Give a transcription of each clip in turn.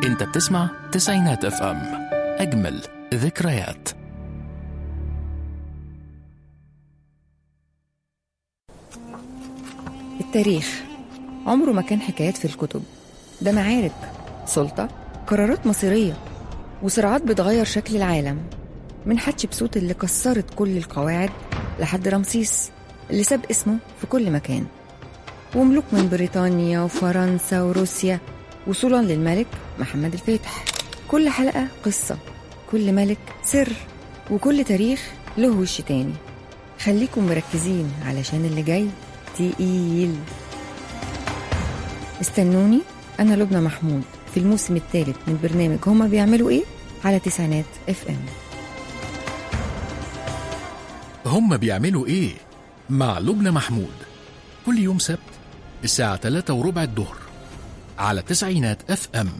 انت بتسمع تسعينات اف ام اجمل ذكريات التاريخ عمره ما كان حكايات في الكتب ده معارك سلطة قرارات مصيرية وصراعات بتغير شكل العالم من حتشبسوت اللي كسرت كل القواعد لحد رمسيس اللي ساب اسمه في كل مكان وملوك من بريطانيا وفرنسا وروسيا وصولا للملك محمد الفاتح كل حلقة قصة كل ملك سر وكل تاريخ له وش تاني خليكم مركزين علشان اللي جاي تقيل استنوني أنا لبنى محمود في الموسم الثالث من برنامج هما بيعملوا إيه على تسعينات اف ام هم بيعملوا ايه مع لبنى محمود كل يوم سبت الساعة 3 وربع الظهر على تسعينات اف ام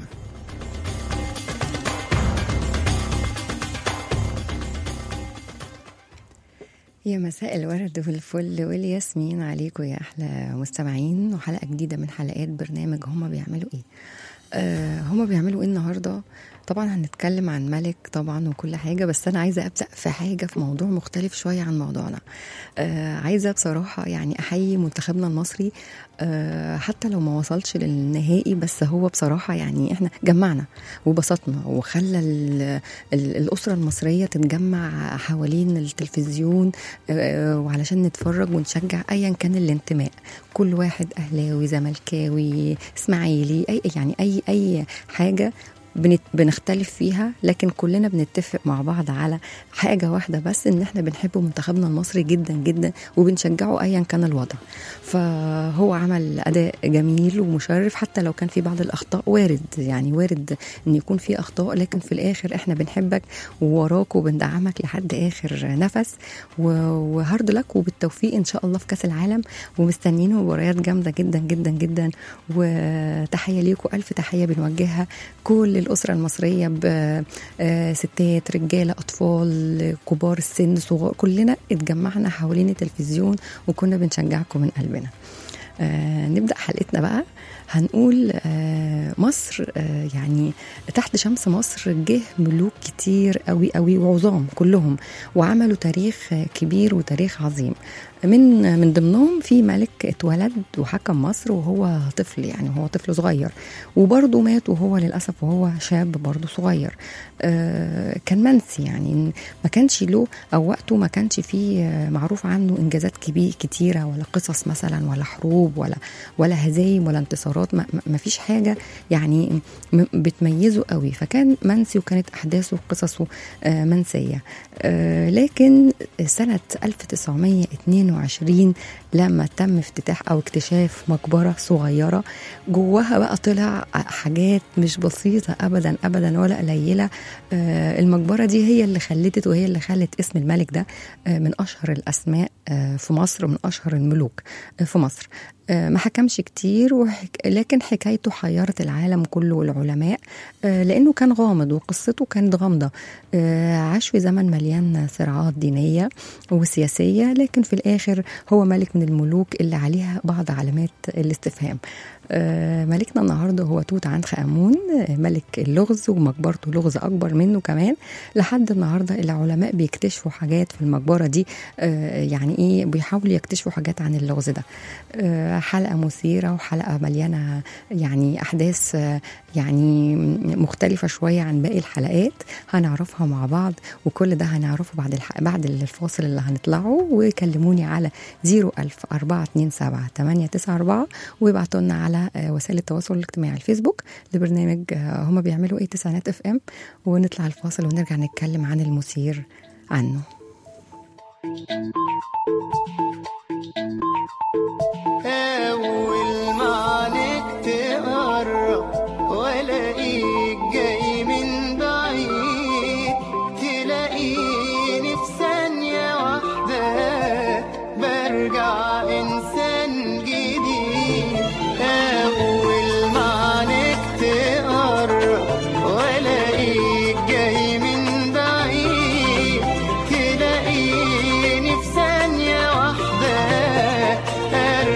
يا مساء الورد والفل والياسمين عليكم يا احلى مستمعين وحلقه جديده من حلقات برنامج هما بيعملوا ايه آه هما بيعملوا ايه النهارده طبعا هنتكلم عن ملك طبعا وكل حاجه بس انا عايزه ابدا في حاجه في موضوع مختلف شويه عن موضوعنا آه عايزه بصراحه يعني احيي منتخبنا المصري آه حتى لو ما وصلش للنهائي بس هو بصراحه يعني احنا جمعنا وبسطنا وخلى ال- ال- الاسره المصريه تتجمع حوالين التلفزيون آه وعلشان نتفرج ونشجع ايا كان الانتماء كل واحد اهلاوي زملكاوي اسماعيلي اي يعني اي اي حاجه بنت- بنختلف فيها لكن كلنا بنتفق مع بعض على حاجة واحدة بس إن إحنا بنحب منتخبنا المصري جدا جدا وبنشجعه أيا كان الوضع فهو عمل أداء جميل ومشرف حتى لو كان في بعض الأخطاء وارد يعني وارد إن يكون في أخطاء لكن في الآخر إحنا بنحبك ووراك وبندعمك لحد آخر نفس و- وهارد لك وبالتوفيق إن شاء الله في كأس العالم ومستنيين مباريات جامدة جدا جدا جدا وتحية ليكم ألف تحية بنوجهها كل الأسرة المصرية بستات رجالة أطفال كبار السن صغار كلنا اتجمعنا حوالين التلفزيون وكنا بنشجعكم من قلبنا آه نبدأ حلقتنا بقى هنقول آه مصر آه يعني تحت شمس مصر جه ملوك كتير قوي قوي وعظام كلهم وعملوا تاريخ آه، كبير وتاريخ عظيم من من ضمنهم في ملك اتولد وحكم مصر وهو طفل يعني هو طفل صغير وبرضه مات وهو للاسف وهو شاب برضه صغير آه كان منسي يعني ما كانش له او وقته ما كانش فيه آه، معروف عنه انجازات كبير كتيره ولا قصص مثلا ولا حروب ولا ولا هزايم ولا انتصارات ما, ما- ما فيش حاجه يعني م- بتميزه قوي فكان منسي وكانت احداثه وقصصه آه منسيه آه لكن سنه 1922 لما تم افتتاح او اكتشاف مقبره صغيره جواها بقى طلع حاجات مش بسيطه ابدا ابدا ولا قليله آه، المقبره دي هي اللي خلتت وهي اللي خلت اسم الملك ده آه، من اشهر الاسماء آه، في مصر ومن اشهر الملوك آه، في مصر آه، ما حكمش كتير وحك... لكن حكايته حيرت العالم كله والعلماء آه، لانه كان غامض وقصته كانت غامضه آه، عاش في زمن مليان صراعات دينيه وسياسيه لكن في الاخر هو ملك من الملوك اللي عليها بعض علامات الاستفهام آه، ملكنا النهارده هو توت عنخ امون آه، ملك اللغز ومقبرته لغز اكبر منه كمان لحد النهارده العلماء بيكتشفوا حاجات في المقبره دي آه، يعني ايه بيحاولوا يكتشفوا حاجات عن اللغز ده آه، حلقه مثيره وحلقه مليانه يعني احداث آه، يعني مختلفه شويه عن باقي الحلقات هنعرفها مع بعض وكل ده هنعرفه بعد الح... بعد الفاصل اللي هنطلعه وكلموني على 01000 427 894 وابعتوا لنا على آه، وسائل التواصل الاجتماعي الفيسبوك لبرنامج آه، هما بيعملوا ايه تسعينات اف ام ونطلع الفاصل ونرجع نتكلم عن المثير عنه أول ما عليك تقرب ولاقيك جاي من بعيد تلاقيني في ثانية واحدة برجع إنسان جديد أول ما عليك تقرب ولاقيك جاي من بعيد تلاقيني في ثانية واحدة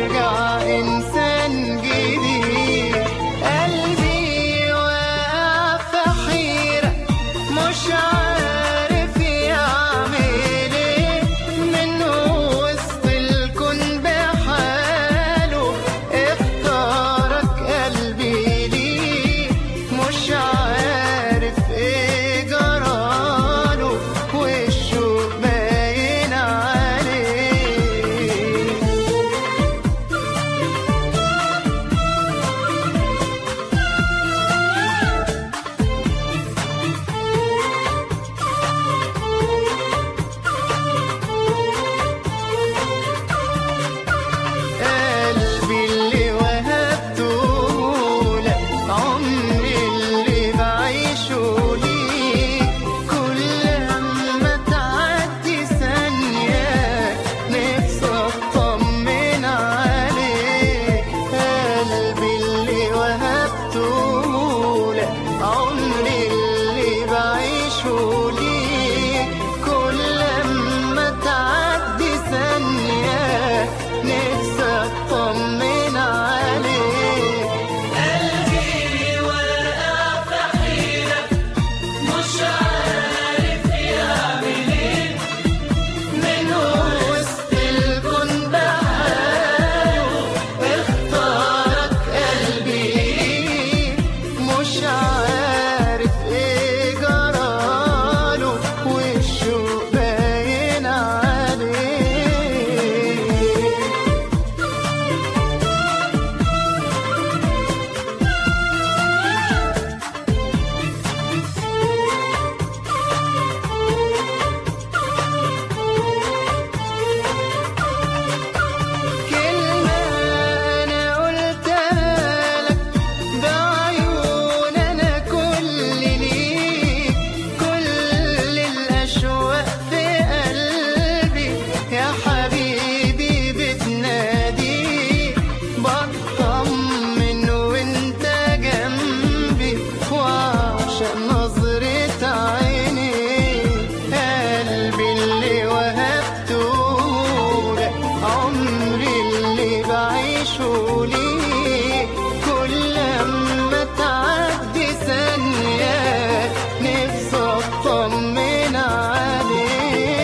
ليه كل لما تعدي ثانية نفسي أطمن عليه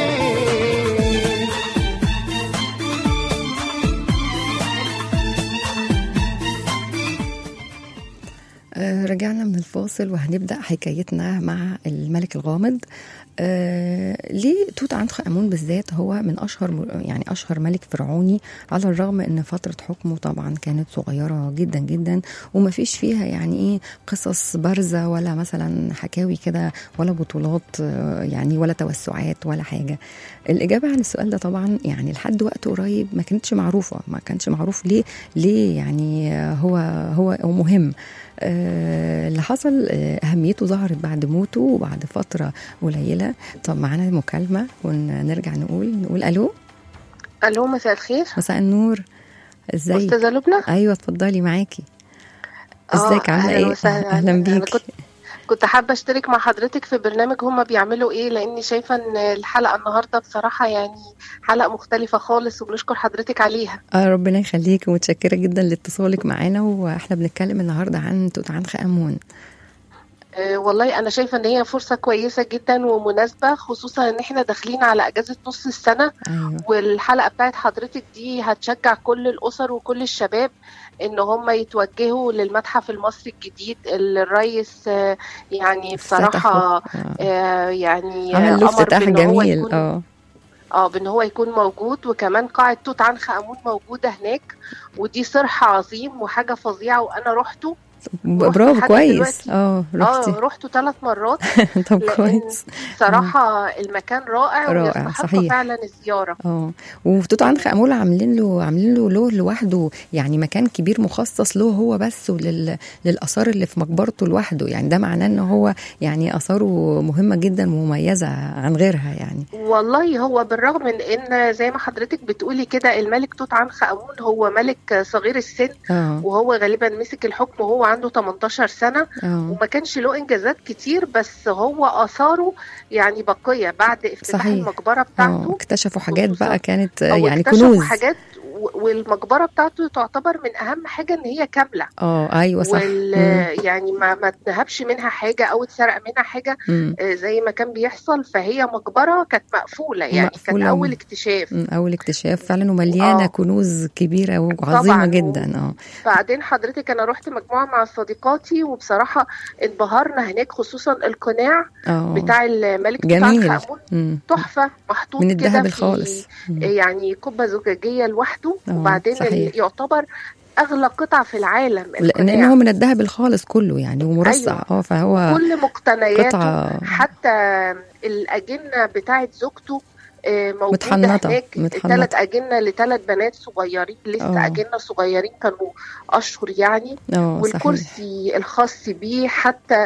آه، رجعنا من الفاصل وهنبدأ حكايتنا مع الملك الغامض آه ليه توت عنخ آمون بالذات هو من أشهر يعني أشهر ملك فرعوني على الرغم إن فترة حكمه طبعا كانت صغيرة جدا جدا وما فيش فيها يعني إيه قصص بارزة ولا مثلا حكاوي كده ولا بطولات آه، يعني ولا توسعات ولا حاجة الإجابة عن السؤال ده طبعا يعني لحد وقت قريب ما كانتش معروفة ما كانش معروف ليه ليه يعني آه، هو هو هو مهم آه، اللي حصل آه، أهميته ظهرت بعد موته وبعد فترة قليلة طب معانا مكالمة ونرجع نقول نقول ألو الو مساء الخير مساء النور ازيك استاذه لبنى ايوه اتفضلي معاكي آه، ازيك عامله أهلاً ايه وسهلاً. اهلا أنا بيك كنت كنت حابه اشترك مع حضرتك في برنامج هما بيعملوا ايه لاني شايفه ان الحلقه النهارده بصراحه يعني حلقه مختلفه خالص وبنشكر حضرتك عليها آه ربنا يخليك ومتشكره جدا لاتصالك معانا واحنا بنتكلم النهارده عن توت عنخ امون أه والله انا شايفه ان هي فرصه كويسه جدا ومناسبه خصوصا ان احنا داخلين على اجازه نص السنه ايوه والحلقه بتاعت حضرتك دي هتشجع كل الاسر وكل الشباب ان هم يتوجهوا للمتحف المصري الجديد اللي الرئيس آه، يعني بصراحه افتتحوا. آه. آه، يعني عمل له أمر افتتاح بإن هو جميل يكون- اه اه بان هو يكون موجود وكمان قاعة توت عنخ آمون موجودة هناك ودي صرح عظيم وحاجة فظيعة وانا رحته برافو لحد كويس دلوقتي. اه اه رحتي رحته ثلاث مرات طب لأن كويس صراحة المكان رائع رائع، ويستحق صحيح. فعلا الزيارة اه وتوت عنخ امون عاملين له عاملين له له لوحده يعني مكان كبير مخصص له هو بس ولل للاثار اللي في مقبرته لوحده يعني ده معناه ان هو يعني اثاره مهمه جدا ومميزه عن غيرها يعني والله هو بالرغم من ان زي ما حضرتك بتقولي كده الملك توت عنخ آمون هو ملك صغير السن اه وهو غالبا مسك الحكم وهو عنده 18 سنة اه وما كانش له انجازات كتير بس هو اثاره يعني بقيه بعد افتتاح صحيح. المقبره اه بتاعته اكتشفوا حاجات خصوصاً- بقى كانت أو يعني اكتشفوا كنوز حاجات و- والمقبره بتاعته تعتبر من اهم حاجه ان هي كامله اه ايوه صح وال مم. يعني ما ما اتنهبش منها حاجه او اتسرق منها حاجه مم. آه، زي ما كان بيحصل فهي مقبره كانت مقفوله يعني مقفولة كان اول و- اكتشاف مم. اول اكتشاف فعلا ومليانه آه. كنوز كبيره وعظيمه طبعاً. جدا اه بعدين حضرتك انا رحت مجموعه مع صديقاتي وبصراحه انبهرنا هناك خصوصا القناع اه بتاع الملك توت جميل. عنخ آمون مم. تحفه محطوط من كده الذهب في الخالص مم. يعني كوبا زجاجيه لوحده آه، وبعدين صحيح. ال- يعتبر اغلى قطعه في العالم لان القناع. لأن هو من الذهب الخالص كله يعني ومرصع أيوة. اه فهو كل مقتنياته قطعه حتى الاجنه بتاعت زوجته آه، موجوده متحنطة، هناك متحنطة. ثلاث اجنه لثلاث بنات صغيرين لسه آه. اجنه صغيرين كانوا اشهر يعني اه صحيح والكرسي الخاص بيه حتى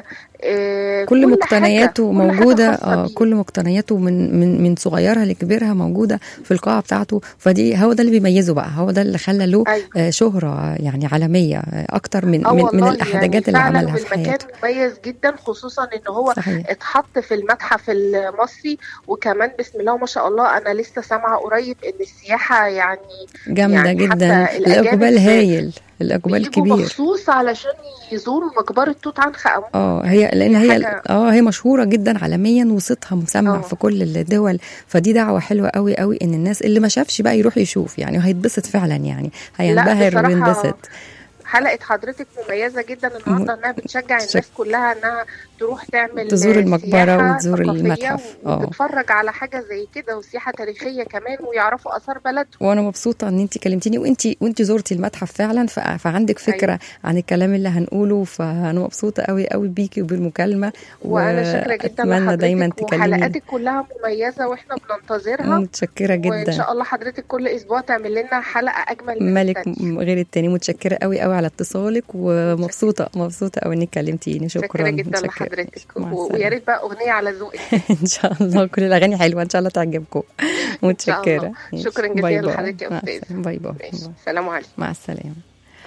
آه، كل حاجة- مقتنياته كل حاجة موجوده خاصة اه بيه. كل مقتنياته من من من صغيرها لكبيرها موجوده في القاعه بتاعته فدي هو ده اللي بيميزه بقى هو ده اللي خلى له أيوة. آه، شهره يعني عالميه آه، اكتر من اه من, من والله الاحتياجات يعني اللي فعلا عملها في والمكان حياته مميز جدا خصوصا ان هو صحيح اتحط في المتحف المصري وكمان بسم الله ما شاء الله انا لسه سامعه قريب ان السياحه يعني جامده يعني حتى جدا الأجانب الاقبال هايل الاقبال بيجوا كبير مخصوص علشان يزوروا مقبره توت عنخ امون اه هي لان هي حاجة- اه هي مشهوره جدا عالميا وصوتها مسمع آه. في كل الدول فدي دعوه حلوه قوي قوي ان الناس اللي ما شافش بقى يروح يشوف يعني هيتبسط فعلا يعني هينبهر بصراحة وينبسط حلقه حضرتك مميزه جدا النهارده انها بتشجع شك- الناس كلها انها تروح تعمل تزور المقبرة سياحة وتزور ثقافية المتحف. آه. وتتفرج على حاجه زي كده وسياحه تاريخيه كمان ويعرفوا اثار بلدهم وانا مبسوطه ان انت كلمتيني وانت وانت زرتي المتحف فعلا ف- فعندك فكره أيوة. عن الكلام اللي هنقوله فانا مبسوطه قوي قوي بيكي وبالمكالمه وانا شاكره جدا وأتمنى دايما لحضرتك تكلميني وحلقاتك كلها مميزه واحنا بننتظرها متشكره وان جدا شاء الله حضرتك كل اسبوع تعمل لنا حلقه اجمل من ملك التانية. م- غير التاني متشكره قوي قوي على اتصالك ومبسوطه مبسوطه قوي انك كلمتيني شكرا متشكره جدا متشكرة. لحضرتك مع و- السلامة. ويا ريت بقى اغنيه على ذوقك ان شاء الله كل الاغاني حلوه ان شاء الله تعجبكم متشكره الله. شكراً جزيلاً باي باي. لحضرتك يا مع أستاذ. السلامة. باي باي ماشي باي. سلام عليكم مع السلامه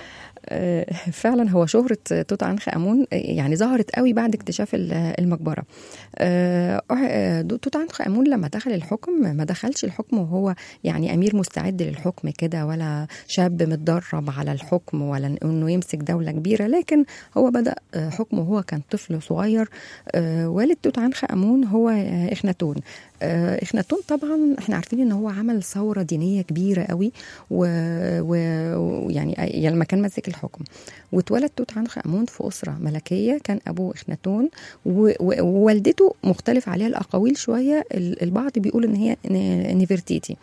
آه، فعلا هو شهرة توت عنخ آمون آه، يعني ظهرت قوي بعد اكتشاف ال- المقبرة آه، آه، توت عنخ آمون لما دخل الحكم ما دخلش الحكم وهو يعني أمير مستعد للحكم كده ولا شاب متدرب على الحكم ولا إنه يمسك دولة كبيرة لكن هو بدأ آه، حكمه وهو كان طفل صغير آه، والد توت عنخ آمون هو آه، إخناتون آه، إخناتون طبعا احنا عارفين ان هو عمل ثورة دينية كبيرة قوي و- و- ويعني يعني لما كان ماسك الحكم واتولد توت عنخ آمون في أسرة ملكية كان أبوه إخناتون و- و- ووالدته مختلف عليها الأقاويل شوية ال- البعض بيقول إن هي ن- نفرتيتي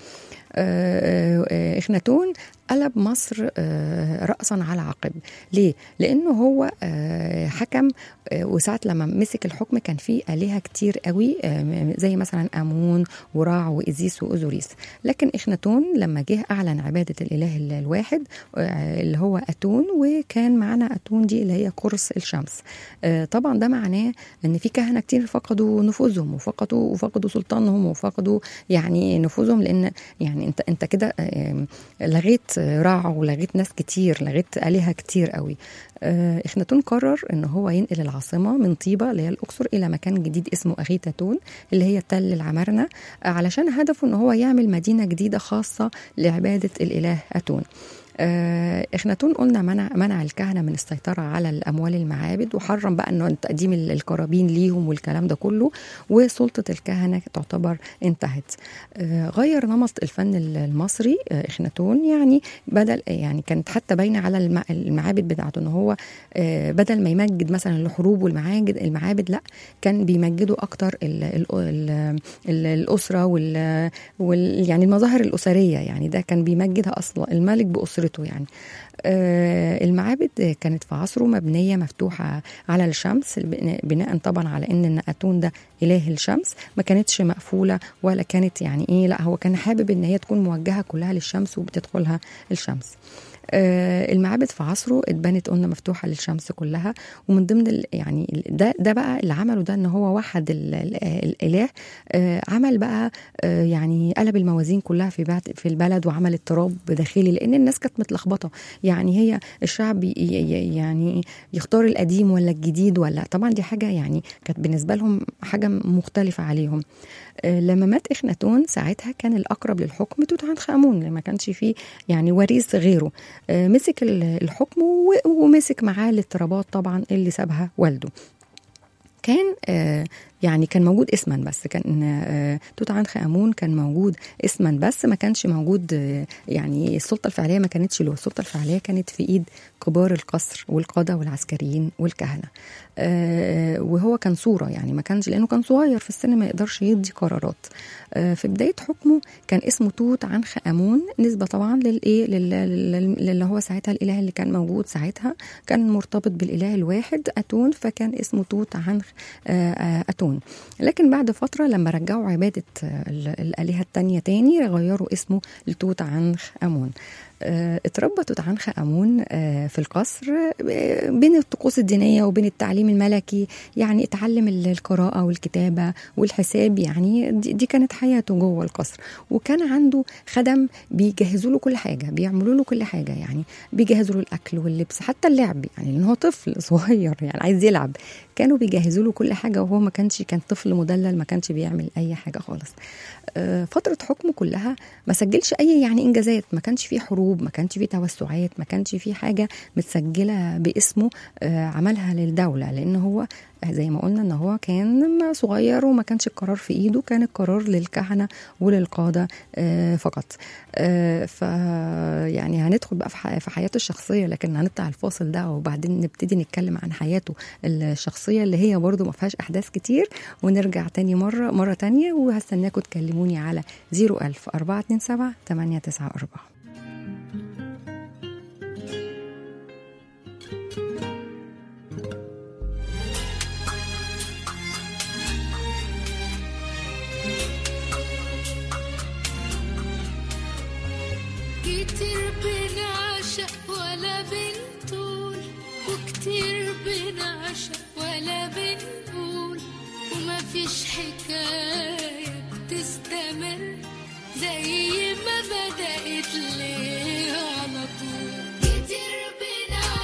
آه، آه، إخناتون قلب مصر آه، رأسا على عقب ليه؟ لأنه هو آه، حكم آه، وساعة لما مسك الحكم كان فيه آلهة كتير قوي آه، زي مثلا أمون ورع وإزيس وأوزوريس لكن إخناتون لما جه أعلن عبادة الإله ال- الواحد آه، اللي هو أتون وكان معانا أتون دي اللي هي قرص الشمس آه، طبعا ده معناه ان في كهنه كتير فقدوا نفوذهم وفقدوا وفقدوا سلطانهم وفقدوا يعني نفوذهم لان يعني انت انت كده آم، لغيت رع ولغيت ناس كتير لغيت الهه كتير قوي آه، اخناتون قرر ان هو ينقل العاصمه من طيبه اللي هي الاقصر الى مكان جديد اسمه اغيتاتون اللي هي تل العمارنه آه، علشان هدفه ان هو يعمل مدينه جديده خاصه لعباده الاله اتون آه، اخناتون قلنا منع منع الكهنه من السيطره على الاموال المعابد وحرم بقى انه تقديم ال- القرابين ليهم والكلام ده كله وسلطه الكهنه تعتبر انتهت آه، غير نمط الفن ال- المصري آه، اخناتون يعني بدل يعني كانت حتى باينه على الم- المعابد بتاعته ان هو آه، بدل ما يمجد مثلا الحروب والمعاجد المعابد لا كان بيمجدوا اكتر ال ال ال ال الاسره وال, وال يعني المظاهر الاسريه يعني ده كان بيمجدها اصلا الملك باسرته يعني آه، المعابد كانت في عصره مبنيه مفتوحه على الشمس البناء- بناء طبعا على ان إن اتون ده اله الشمس ما كانتش مقفوله ولا كانت يعني ايه لا هو كان حابب ان هي تكون موجهه كلها للشمس وبتدخلها الشمس آه، المعابد في عصره اتبنت قلنا مفتوحه للشمس كلها ومن ضمن ال- يعني ال- ده ده بقى اللي عمله ده ان هو وحد ال- ال- الاله آه، عمل بقى آه، يعني قلب الموازين كلها في بعد في البلد وعمل اضطراب داخلي لان الناس كانت متلخبطه يعني هي الشعب ي- ي- يعني يختار القديم ولا الجديد ولا طبعا دي حاجه يعني كانت بالنسبه لهم حاجه مختلفه عليهم آه، لما مات اخناتون ساعتها كان الاقرب للحكم توت عنخ امون ما كانش فيه يعني وريث غيره آه، مسك ال- الحكم و- ومسك معاه الاضطرابات طبعا اللي سابها والده كان آه، يعني كان موجود اسما بس كان آه، توت عنخ امون كان موجود اسما بس ما كانش موجود آه، يعني السلطه الفعليه ما كانتش له السلطه الفعليه كانت في ايد كبار القصر والقاده والعسكريين والكهنه آه، وهو كان صوره يعني ما كانش لانه كان صغير في السن ما يقدرش يدي قرارات آه، في بدايه حكمه كان اسمه توت عنخ امون نسبه طبعا للايه لل- لل- للي هو ساعتها الاله اللي كان موجود ساعتها كان مرتبط بالاله الواحد اتون فكان اسمه توت عنخ آه، آه، اتون لكن بعد فتره لما رجعوا عباده آه، ال- الالهه التانية تاني غيروا اسمه لتوت عنخ امون آه، اتربى توت عنخ امون آه، في القصر آه، بين الطقوس الدينيه وبين التعليم الملكي يعني اتعلم ال- القراءه والكتابه والحساب يعني دي دي كانت حياته جوه القصر وكان عنده خدم بيجهزوا له كل حاجه بيعملوا له كل حاجه يعني بيجهزوا له الاكل واللبس حتى اللعب يعني لان هو طفل صغير يعني عايز يلعب كانوا بيجهزوا له كل حاجه وهو ما كانش كان طفل مدلل ما كانش بيعمل اي حاجه خالص آه، فتره حكمه كلها ما سجلش اي يعني انجازات ما كانش فيه حروب ما كانش فيه توسعات ما كانش فيه حاجه متسجله باسمه آه، عملها للدوله لان هو زي ما قلنا ان هو كان صغير وما كانش القرار في ايده كان القرار للكهنه وللقاده آه، فقط آه، ف يعني هندخل بقى في ح- في حياته الشخصيه لكن هنطلع الفاصل ده وبعدين نبتدي نتكلم عن حياته الشخصيه اللي هي برضو ما فيهاش احداث كتير ونرجع تاني مره مره تانية وهستناكم تكلموني على 01000 427 894 كتير بنعشق ولا بنطول وكتير بنعشق ولا بنقول وما فيش حكاية بتستمر زي ما بدأت ليه على طول كتير بنعشق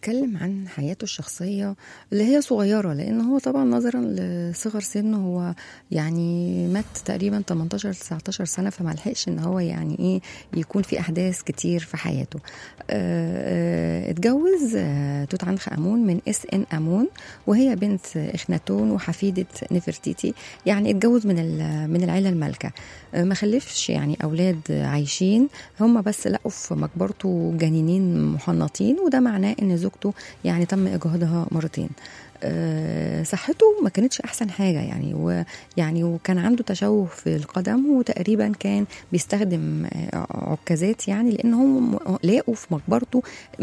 بيتكلم عن حياته الشخصية اللي هي صغيرة لأن هو طبعا نظرا لصغر سنه هو يعني مات تقريبا 18 19 سنة فما لحقش إن هو يعني إيه يكون في أحداث كتير في حياته آه، آه، اتجوز آه، توت عنخ آمون من اس ان آمون وهي بنت إخناتون وحفيدة نفرتيتي يعني اتجوز من ال- من العيلة المالكة آه، ما خلفش يعني أولاد عايشين هم بس لقوا في مقبرته جنينين محنطين وده معناه ان زوجته يعني تم اجهاضها مرتين آه، صحته ما كانتش احسن حاجه يعني ويعني وكان عنده تشوه في القدم وتقريبا كان بيستخدم آه، عكازات يعني لان هم لقوا في مقبرته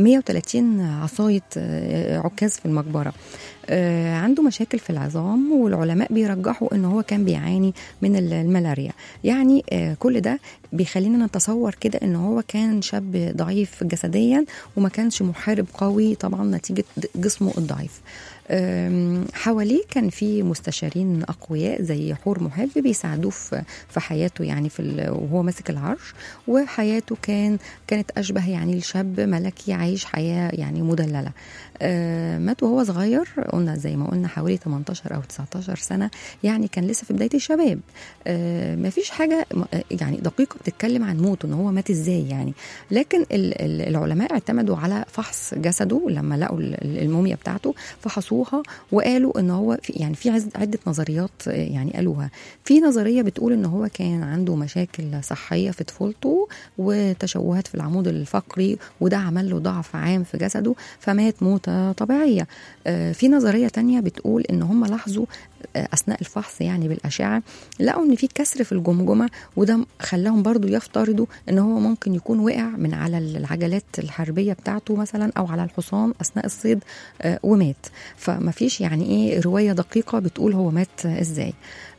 130 عصايه آه، عكاز في المقبره آه، عنده مشاكل في العظام والعلماء بيرجحوا ان هو كان بيعاني من ال- الملاريا يعني آه، كل ده بيخلينا نتصور كده ان هو كان شاب ضعيف جسديا وما كانش محارب قوي طبعا نتيجه جسمه الضعيف أم، حواليه كان في مستشارين اقوياء زي حور محب بيساعدوه في في حياته يعني في ال- وهو ماسك العرش وحياته كان كانت اشبه يعني لشاب ملكي عايش حياه يعني مدلله آه، مات وهو صغير قلنا زي ما قلنا حوالي 18 او 19 سنه يعني كان لسه في بدايه الشباب آه، مفيش حاجه م- آه، يعني دقيقه بتتكلم عن موته ان هو مات ازاي يعني لكن ال- ال- العلماء اعتمدوا على فحص جسده لما لقوا ال- ال- الموميا بتاعته فحصوها وقالوا ان هو في يعني في عز- عده نظريات آه، يعني قالوها في نظريه بتقول ان هو كان عنده مشاكل صحيه في طفولته وتشوهات في العمود الفقري وده عمل له ضعف عام في جسده فمات موتة طبيعية آه، في نظرية تانية بتقول ان هم لاحظوا آه، اثناء الفحص يعني بالاشعه لقوا ان في كسر في الجمجمه وده خلاهم برضو يفترضوا ان هو ممكن يكون وقع من على العجلات الحربيه بتاعته مثلا او على الحصان اثناء الصيد آه، ومات فما فيش يعني ايه روايه دقيقه بتقول هو مات ازاي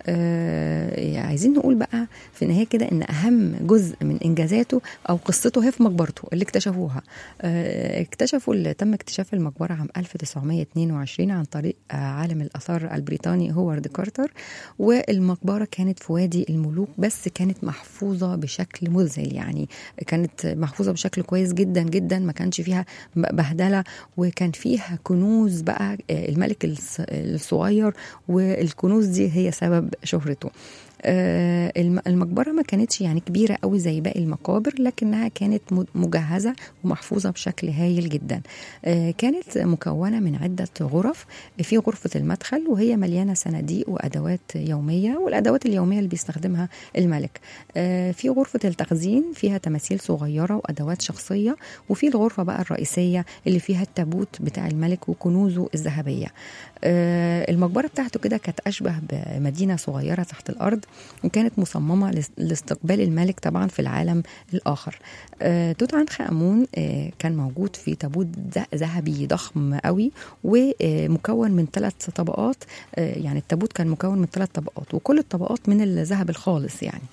آه عايزين نقول بقى في النهايه كده ان اهم جزء من انجازاته او قصته هي في مقبرته اللي اكتشفوها آه اكتشفوا اللي تم اكتشاف المقبره عام 1922 عن طريق آه عالم الاثار البريطاني هوارد كارتر والمقبره كانت في وادي الملوك بس كانت محفوظه بشكل مذهل يعني كانت محفوظه بشكل كويس جدا جدا ما كانش فيها بهدله وكان فيها كنوز بقى آه، الملك الص- الصغير والكنوز دي هي سبب شهرته آه، الم- المقبرة ما كانتش يعني كبيرة قوي زي باقي المقابر لكنها كانت م- مجهزة ومحفوظة بشكل هايل جدا آه، كانت مكونة من عدة غرف في غرفة المدخل وهي مليانة صناديق وأدوات يومية والأدوات اليومية اللي بيستخدمها الملك آه، في غرفة التخزين فيها تماثيل صغيرة وأدوات شخصية وفي الغرفة بقى الرئيسية اللي فيها التابوت بتاع الملك وكنوزه الذهبية آه، المقبرة بتاعته كده كانت أشبه بمدينة صغيرة تحت الأرض وكانت مصممة لاس- لاستقبال الملك طبعا في العالم الآخر آه، توت عنخ آمون آه، كان موجود في تابوت ذ- ذهبي ضخم قوي ومكون من ثلاث طبقات آه، يعني التابوت كان مكون من ثلاث طبقات وكل الطبقات من الذهب الخالص يعني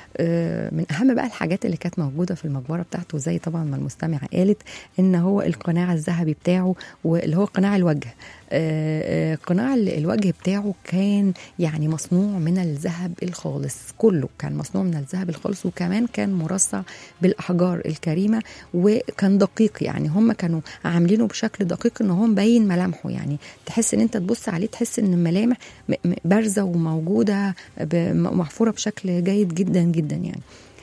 آه، من اهم بقى الحاجات اللي كانت موجوده في المقبره بتاعته زي طبعا ما المستمعه قالت ان هو القناع الذهبي بتاعه واللي هو قناع الوجه آه، آه، قناع ال- الوجه بتاعه كان يعني مصنوع من الذهب الخالص كله كان مصنوع من الذهب الخالص وكمان كان مرصع بالاحجار الكريمه وكان دقيق يعني هم كانوا عاملينه بشكل دقيق ان هو مبين ملامحه يعني تحس ان انت تبص عليه تحس ان الملامح م- م- بارزه وموجوده ب- محفوره بشكل جيد جدا جدا يعني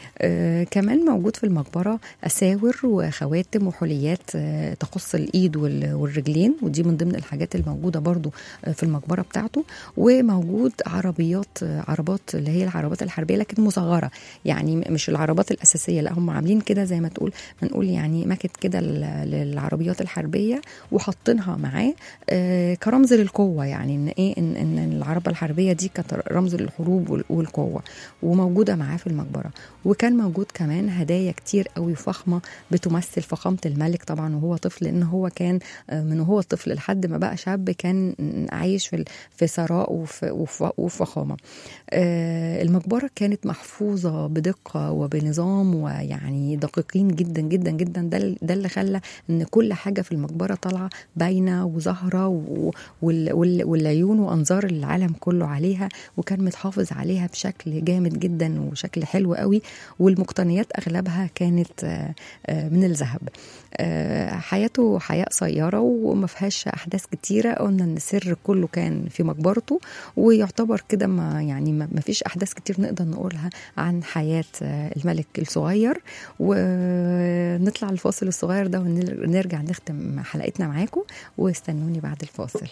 آه كمان موجود في المقبرة أساور وخواتم وحليات آه تخص الإيد وال- والرجلين ودي من ضمن الحاجات الموجودة برضو آه في المقبرة بتاعته وموجود عربيات آه عربات اللي هي العربات الحربية لكن مصغرة يعني م- مش العربات الأساسية لا هم عاملين كده زي ما تقول ما نقول يعني ماكت كده لل- للعربيات الحربية وحاطينها معاه آه كرمز للقوة يعني إن إيه إن, إن العربة الحربية دي كانت رمز للحروب وال- والقوة وموجودة معاه في المقبرة وكان موجود كمان هدايا كتير قوي فخمة بتمثل فخامة الملك طبعا وهو طفل لأن هو كان آه، من وهو طفل لحد ما بقى شاب كان عايش في ال- في ثراء وفي وف- وفخامة آه، المقبرة كانت محفوظة بدقة وبنظام ويعني دقيقين جدا جدا جدا ده ال- ده اللي خلى ان كل حاجة في المقبرة طالعة باينة وظاهرة و- وال- وال- والعيون وانظار العالم كله عليها وكان متحافظ عليها بشكل جامد جدا وشكل حلو قوي والمقتنيات اغلبها كانت آه، آه، من الذهب آه، حياته حياة قصيرة وما فيهاش أحداث كتيرة قلنا إن السر كله كان في مقبرته ويعتبر كده ما يعني ما ما فيش أحداث كتير نقدر نقولها عن حياة آه، الملك الصغير ونطلع الفاصل الصغير ده ونرجع نختم حلقتنا معاكم واستنوني بعد الفاصل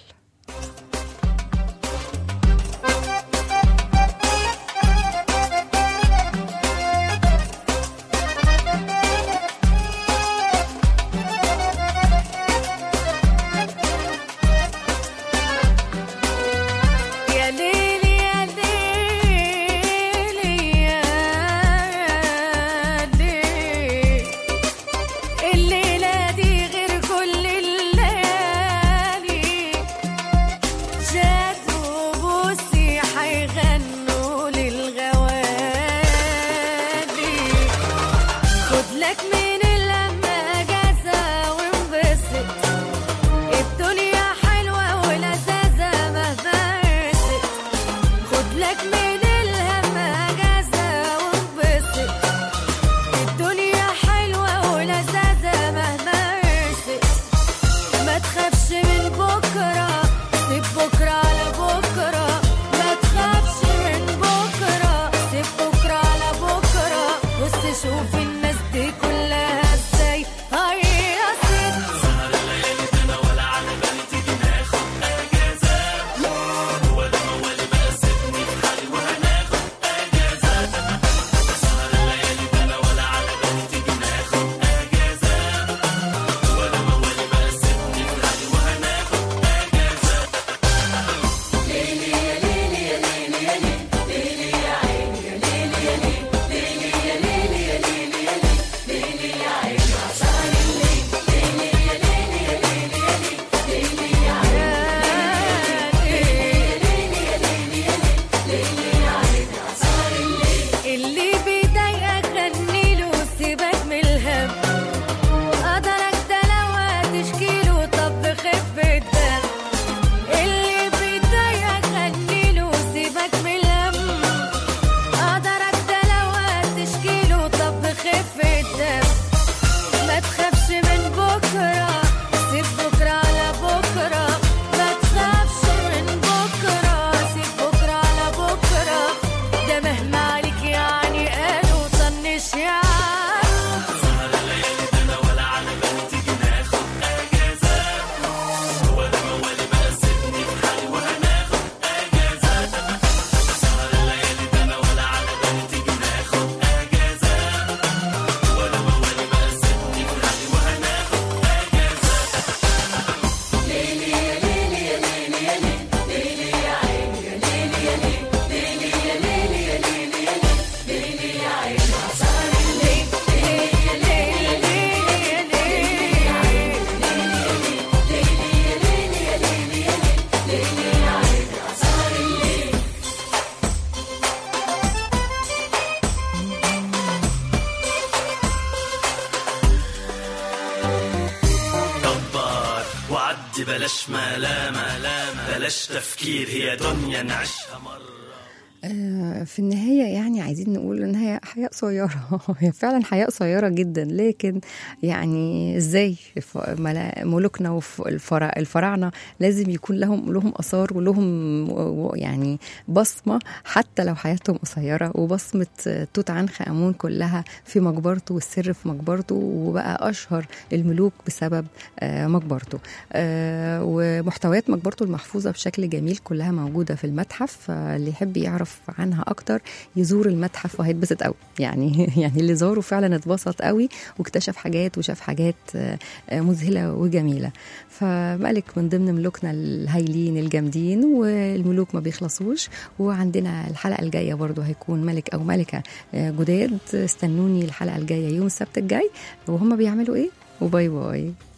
يا ليلي يا ليلي يا ليلي الليلة دي غير كل الليالي جاتوا بوسي حيغنوا للغوالي خد لك من اللمة جازة وانبسط الدنيا حلوة ولذاذة مهما رست خد لك من الهم اجازة وانبسط الدنيا حلوة ولذاذة مهما رست ما تخافش من بكرة سيب بكرة على بكرة ما تخافش من بكرة سيب بكرة على بكرة بص شوف الناس دي كلها ازاي هيصت اللي بيضايقك غنيله سيبك من الهم قدرك ده لو هتشكيله طب خف الدم اللي بيضايقك غنيله سيبك من الهم قدرك ده لو هتشكيله طب خف الدم ما تخافش من بكرة سيب بكرة على بكرة ما تخافش من بكرة سيب بكرة على بكرة ده مهما عليك يعني قالوا طنش يعني كبر وعدي بلاش ملامة بلاش تفكير هي دنيا نعيشها مرة آه، في النهاية يعني عايزين نقول إن هي حياة قصيرة هي فعلا حياة قصيرة جدا لكن يعني إزاي ف- ملا- ملوكنا والفراعنة لازم يكون لهم لهم آثار ولهم و- و- يعني بصمة حتى لو حياتهم قصيرة وبصمة آه، توت عنخ آمون كلها في مقبرته والسر في مقبرته وبقى أشهر الملوك بسبب آه، مقبرته آه، ومحتويات مقبرته المحفوظة بشكل جميل كلها موجودة في المتحف آه، اللي يحب يعرف عنها أكتر يزور المتحف وهيتبسط قوي يعني يعني اللي زاره فعلا اتبسط قوي واكتشف حاجات وشاف حاجات آه، آه، مذهلة وجميلة فملك من ضمن ملوكنا الهايلين الجامدين والملوك ما بيخلصوش وعندنا الحلقة الجاية برضو هيكون ملك أو ملكة آه، جداد استنوني الحلقة الجاية يوم السبت الجاي وهم بيعملوا إيه وباي باي